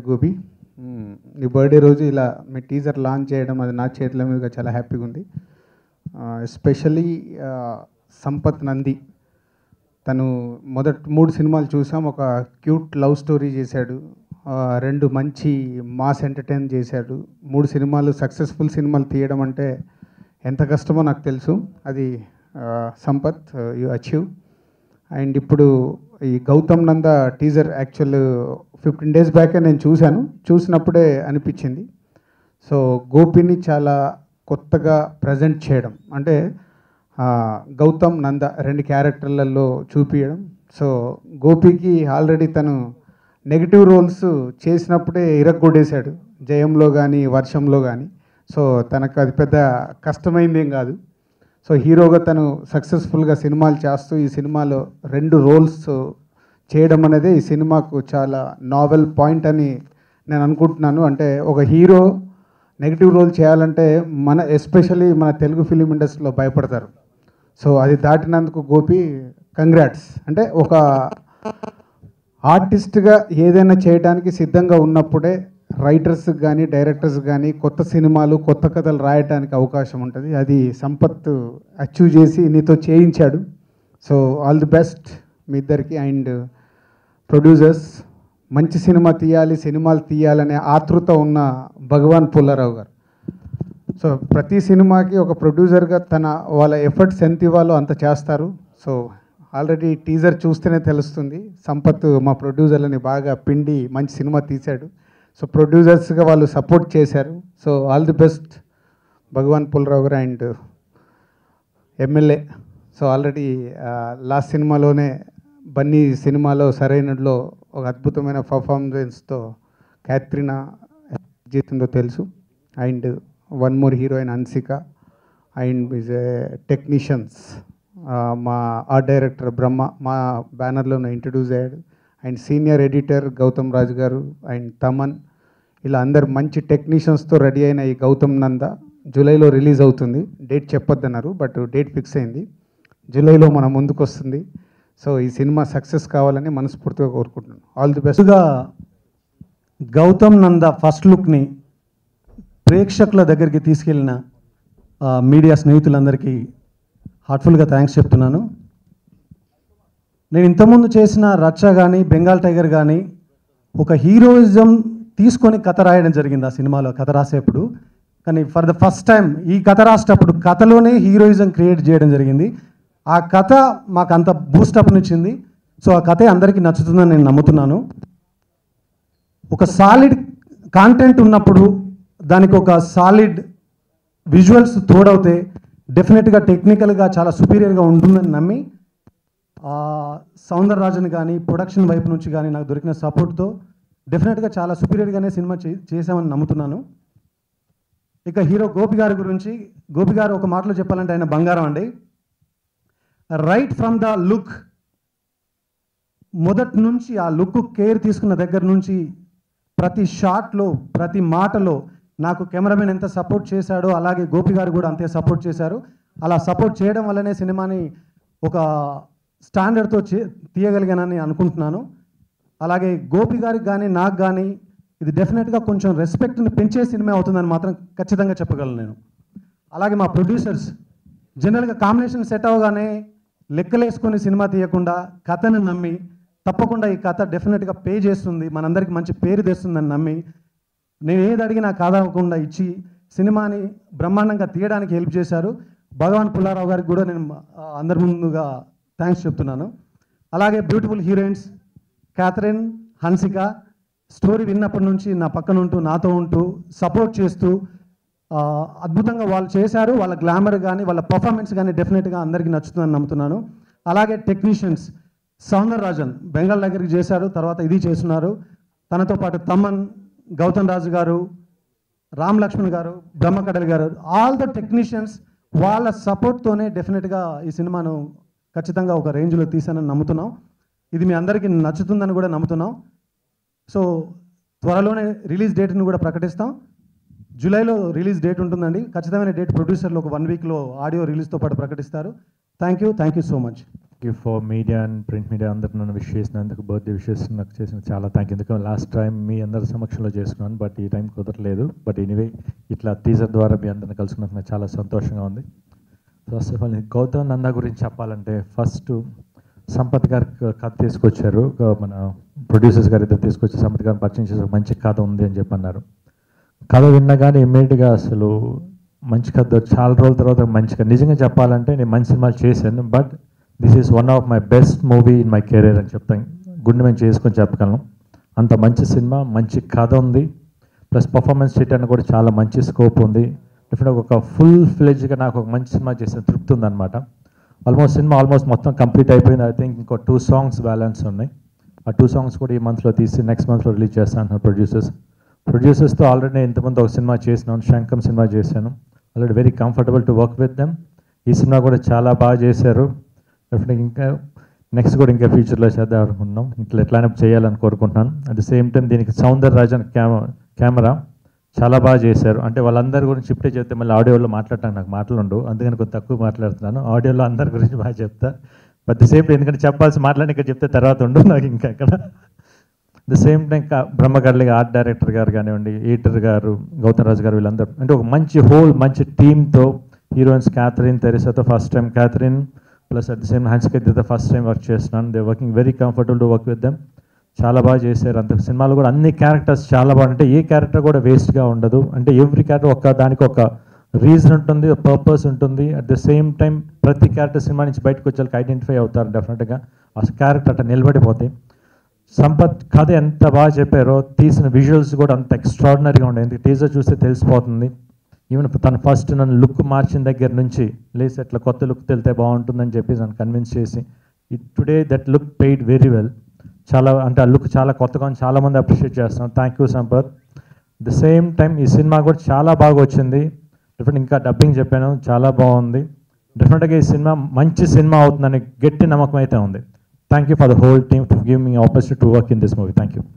గోపి మ్మ్. నీ బర్త్డే రోజు ఇలా మీ టీజర్ లాంచ్ చేయడం అది నా చేతుల మీదుగా చాలా హ్యాపీగా ఉంది ఎస్పెషల్లీ సంపత్ నంది తను మొదటి మూడు సినిమాలు చూసాం ఒక క్యూట్ లవ్ స్టోరీ చేశాడు ఆ, రెండు మంచి మాస్ ఎంటర్టైన్ చేశాడు మూడు సినిమాలు సక్సెస్ఫుల్ సినిమాలు తీయడం అంటే ఎంత కష్టమో నాకు తెలుసు అది ఆ, సంపత్ యు అచీవ్ అండ్ ఇప్పుడు ఈ Gautham Nanda teaser actual fifteen days బ్యాకే నేను చూశాను చూసినప్పుడే అనిపించింది సో గోపిని చాలా కొత్తగా ప్రజెంట్ చేయడం అంటే ఆ, గౌతమ్ నంద రెండు క్యారెక్టర్లలో చూపించడం సో గోపికి ఆల్రెడీ తను నెగిటివ్ రోల్స్ చేసినప్పుడే ఇరగ్గొడేశాడు జయంలో కానీ వర్షంలో కానీ సో తనకు అది పెద్ద కష్టమైంది ఏం కాదు సో హీరోగా తను సక్సెస్ఫుల్గా సినిమాలు చేస్తూ ఈ సినిమాలో రెండు రోల్స్ చేయడం అనేది ఈ సినిమాకు చాలా నావెల్ పాయింట్ అని నేను అనుకుంటున్నాను అంటే ఒక హీరో నెగిటివ్ రోల్ చేయాలంటే మన ఎస్పెషల్లీ మన తెలుగు ఫిలిం ఇండస్ట్రీలో భయపడతారు సో అది దాటినందుకు గోపి కంగ్రాట్స్ అంటే ఒక ఆర్టిస్ట్గా ఏదైనా చేయడానికి సిద్ధంగా ఉన్నప్పుడే రైటర్స్ కానీ డైరెక్టర్స్ కానీ కొత్త సినిమాలు కొత్త కథలు రాయడానికి అవకాశం ఉంటుంది అది సంపత్ అచీవ్ చేసి నీతో చేయించాడు సో ఆల్ ది బెస్ట్ మీ ఇద్దరికి అండ్ ప్రొడ్యూసర్స్ మంచి సినిమా తీయాలి సినిమాలు తీయాలనే ఆతృత ఉన్న భగవాన్ పుల్లారావు గారు సో ప్రతి సినిమాకి ఒక ప్రొడ్యూసర్గా తన వాళ్ళ ఎఫర్ట్స్ ఎంత ఇవ్వాలో అంత చేస్తారు సో ఆల్రెడీ టీజర్ చూస్తేనే తెలుస్తుంది సంపత్ మా ప్రొడ్యూసర్లని బాగా పిండి మంచి సినిమా తీశాడు సో ప్రొడ్యూసర్స్గా వాళ్ళు సపోర్ట్ చేశారు so all the best Bhagavan Pullarao గారు and MLA so already last సినిమాలోనే బన్నీ సినిమాలో సరైనలో ఒక అద్భుతమైన పర్ఫార్మెన్స్తో క్యాత్రినా జీతుందో తెలుసు and one more heroine Hansika and his technicians మా ఆర్ట్ డైరెక్టర్ బ్రహ్మ మా బ్యానర్లో ఇంట్రడ్యూస్ అయ్యాడు and senior editor Gautham Raju గారు అండ్ తమన్ ఇలా అందరు మంచి టెక్నీషియన్స్తో రెడీ అయిన ఈ గౌతమ్ నంద జూలైలో రిలీజ్ అవుతుంది డేట్ చెప్పొద్దన్నారు బట్ డేట్ ఫిక్స్ అయింది జూలైలో మన ముందుకు వస్తుంది సో ఈ సినిమా సక్సెస్ కావాలని మనస్ఫూర్తిగా కోరుకుంటున్నాను ఆల్ ది బెస్ట్ ముందుగా గౌతమ్ నంద ఫస్ట్ లుక్ని ప్రేక్షకుల దగ్గరికి తీసుకెళ్ళిన ఆ, మీడియా స్నేహితులందరికీ హార్ట్ఫుల్గా థ్యాంక్స్ చెప్తున్నాను నేను ఇంతకుముందు చేసిన రచ్చ కానీ బెంగాల్ టైగర్ కానీ ఒక హీరోయిజం తీసుకొని కథ రాయడం జరిగింది ఆ సినిమాలో కథ రాసేప్పుడు కానీ ఫర్ ద ఫస్ట్ టైం ఈ కథ రాసేటప్పుడు కథలోనే హీరోయిజం క్రియేట్ చేయడం జరిగింది ఆ కథ మాకు అంత బూస్టప్నిచ్చింది సో ఆ కథే అందరికీ నచ్చుతుందని నేను నమ్ముతున్నాను ఒక సాలిడ్ కాంటెంట్ ఉన్నప్పుడు దానికి ఒక సాలిడ్ విజువల్స్ తోడవుతే డెఫినెట్గా టెక్నికల్గా చాలా సుపీరియర్గా ఉంటుందని నమ్మి ఆ, సౌందరరాజన్ కానీ ప్రొడక్షన్ వైపు నుంచి కానీ నాకు దొరికిన సపోర్ట్తో డెఫినెట్గా చాలా సుపీరియర్గానే సినిమా చే చేసామని నమ్ముతున్నాను ఇక హీరో గోపి గారి గురించి గోపి గారు ఒక మాటలో చెప్పాలంటే ఆయన బంగారం అండి రైట్ ఫ్రమ్ ద లుక్ మొదటి నుంచి ఆ లుక్ కేర్ తీసుకున్న దగ్గర నుంచి ప్రతి షాట్లో ప్రతి మాటలో నాకు కెమెరామెన్ ఎంత సపోర్ట్ చేశాడో అలాగే గోపి గారు కూడా అంతే సపోర్ట్ చేశారు అలా సపోర్ట్ చేయడం వల్లనే సినిమాని ఒక స్టాండర్డ్తో చే తీయగలిగానని అనుకుంటున్నాను అలాగే గోపి గారికి కానీ నాకు కానీ ఇది డెఫినెట్గా కొంచెం రెస్పెక్ట్ని పెంచే సినిమా అవుతుందని మాత్రం ఖచ్చితంగా చెప్పగలను నేను అలాగే మా ప్రొడ్యూసర్స్ జనరల్గా కాంబినేషన్ సెట్ అవగానే లెక్కలేసుకొని సినిమా తీయకుండా కథను నమ్మి తప్పకుండా ఈ కథ డెఫినెట్గా పే చేస్తుంది మనందరికి మంచి పేరు తెస్తుందని నమ్మి నేను ఏది అడిగినా కాదవకుండా ఇచ్చి సినిమాని బ్రహ్మాండంగా తీయడానికి హెల్ప్ చేశారు భగవాన్ పుల్లారావు గారికి కూడా నేను ఆ, అందరి ముందుగా థ్యాంక్స్ చెప్తున్నాను అలాగే beautiful heroines Catherine Hansika story విన్నప్పటి నుంచి నా పక్కన ఉంటూ నాతో ఉంటూ సపోర్ట్ చేస్తూ ఆ, అద్భుతంగా వాళ్ళు చేశారు వాళ్ళ గ్లామర్ కానీ వాళ్ళ పర్ఫార్మెన్స్ కానీ డెఫినెట్గా అందరికీ నచ్చుతుందని నమ్ముతున్నాను అలాగే టెక్నీషియన్స్ సౌందర్ రాజన్ బెంగాల్ దగ్గరికి చేశారు తర్వాత ఇది చేస్తున్నారు తనతో పాటు తమన్ గౌతమ్ రాజు గారు రామ్ లక్ష్మణ్ గారు బ్రహ్మకడలి గారు ఆల్ ద టెక్నీషియన్స్ వాళ్ళ సపోర్ట్తోనే డెఫినెట్గా ఈ సినిమాను ఖచ్చితంగా ఒక రేంజ్లో తీశానని నమ్ముతున్నాం ఇది మీ అందరికీ నచ్చుతుందని కూడా నమ్ముతున్నాం సో త్వరలోనే రిలీజ్ డేట్ని కూడా ప్రకటిస్తాం జూలైలో రిలీజ్ డేట్ ఉంటుందండి ఖచ్చితమైన డేట్ ప్రొడ్యూసర్లు ఒక వన్ వీక్లో ఆడియో రిలీజ్తో పాటు ప్రకటిస్తారు thank you thank you so much you for media and print media అందరు నన్ను విష్ చేసినందుకు బర్త్డే విషెస్ నాకు చేసిన చాలా థ్యాంక్ యూ ఎందుకంటే లాస్ట్ టైం మీ అందరి సమక్షంలో చేసుకున్నాను బట్ ఈ టైం కుదరలేదు బట్ ఎనీవే ఇట్లా టీజర్ ద్వారా మీ అందరిని కలుసుకున్నందుకు నాకు చాలా సంతోషంగా ఉంది first of all Gautham Nanda గురించి చెప్పాలంటే ఫస్ట్ సంపత్ గారు కథ తీసుకొచ్చారు ఒక మన ప్రొడ్యూసర్స్ గారు ఇద్దరు తీసుకొచ్చి సంపత్ గారిని పరిచయం చేసి ఒక మంచి కథ ఉంది అని చెప్పి అన్నారు కథ విన్నగానే ఇమ్మీడియట్గా అసలు మంచి కథ చాలా రోజుల తర్వాత మంచిగా నిజంగా చెప్పాలంటే నేను మంచి సినిమాలు చేశాను but this is one of my best movie in my career అని చెప్తాను గుండె మేము చేసుకొని చెప్పగలను అంత మంచి సినిమా మంచి కథ ఉంది ప్లస్ పర్ఫార్మెన్స్ చేయడానికి కూడా చాలా మంచి స్కోప్ ఉంది డెఫినెట్గా ఒక ఫుల్ ఫ్లెజ్గా నాకు ఒక మంచి సినిమా చేసిన తృప్తి ఉందన్నమాట ఆల్మోస్ట్ సినిమా ఆల్మోస్ట్ మొత్తం కంప్లీట్ అయిపోయింది ఐ థింక్ ఇంకో టూ సాంగ్స్ బ్యాలెన్స్ ఉన్నాయి ఆ టూ సాంగ్స్ కూడా ఈ మంత్లో తీసి నెక్స్ట్ మంత్లో రిలీజ్ చేస్తాను అంటున్నారు ప్రొడ్యూసర్స్ ప్రొడ్యూసర్స్తో ఆల్రెడీ నేను ఇంతకుముందు ఒక సినిమా చేసినాను శంకం సినిమా చేశాను already very comfortable to work with them ఈ సినిమా కూడా చాలా బాగా చేశారు డెఫినెట్గా ఇంకా నెక్స్ట్ కూడా ఇంకా ఫ్యూచర్లో చేద్దాం అనుకుంటున్నాం ఇట్లా ఎట్లానే చేయాలని కోరుకుంటున్నాను అట్ ద సేమ్ టైం దీనికి సౌందర్ రాజన్ కెమెరా కెమెరా చాలా బాగా చేశారు అంటే వాళ్ళందరి గురించి ఇప్పుడే చెప్తే మళ్ళీ ఆడియోలో మాట్లాడటానికి నాకు మాటలు ఉండవు అందుకని కొంచెం తక్కువ మాట్లాడుతున్నాను ఆడియోలో అందరి గురించి బాగా చెప్తా బట్ ద సేమ్ టైం ఎందుకంటే చెప్పాల్సి మాట్లాడి ఇక్కడ చెప్తే తర్వాత ఉండవు నాకు ఇంకా అక్కడ the same time Brahmakadali art director గారు కానివ్వండి ఈటర్ గారు గౌతమ్ రాజు గారు వీళ్ళందరూ అంటే ఒక మంచి హోల్ మంచి టీమ్తో హీరోయిన్స్ క్యాథరిన్ తెరిసాతో first time Catherine plus at the same హన్స్కైతే ఫస్ట్ టైం వర్క్ చేస్తున్నాను they working very comfortable to work with them చాలా బాగా చేశారు అంత సినిమాలో కూడా అన్ని క్యారెక్టర్స్ చాలా బాగా అంటే ఏ క్యారెక్టర్ కూడా వేస్ట్గా ఉండదు అంటే ఎవ్రీ క్యారెక్టర్ ఒక దానికి ఒక రీజన్ ఉంటుంది పర్పస్ ఉంటుంది అట్ ద సేమ్ టైం ప్రతి క్యారెక్టర్ సినిమా నుంచి బయటకు వచ్చేకి ఐడెంటిఫై అవుతారు డెఫినెట్గా ఆ క్యారెక్టర్ అట్లా నిలబడిపోతాయి సంపత్ కథ ఎంత బాగా చెప్పారో తీసిన విజువల్స్ కూడా అంత ఎక్స్ట్రాడినరీగా ఉండే ఎందుకంటే టీజర్ చూస్తే తెలిసిపోతుంది ఈవెన్ తన ఫస్ట్ నన్ను లుక్ మార్చిన దగ్గర నుంచి లేసి అట్లా కొత్త లుక్ తెలితే బాగుంటుందని చెప్పి నన్ను కన్విన్స్ చేసి today that look paid very well చాలా అంటే ఆ లుక్ చాలా కొత్తగా ఉంది చాలా మంది అప్రిషియేట్ చేస్తున్నాం thank you Sampath the same time ఈ సినిమా కూడా చాలా బాగా వచ్చింది డెఫినెట్ ఇంకా డబ్బింగ్ చెప్పాను చాలా బాగుంది డెఫినెట్గా ఈ సినిమా మంచి సినిమా అవుతుందని గట్టి నమ్మకం అయితే ఉంది thank you for the whole team to give me opportunity to work in this movie thank you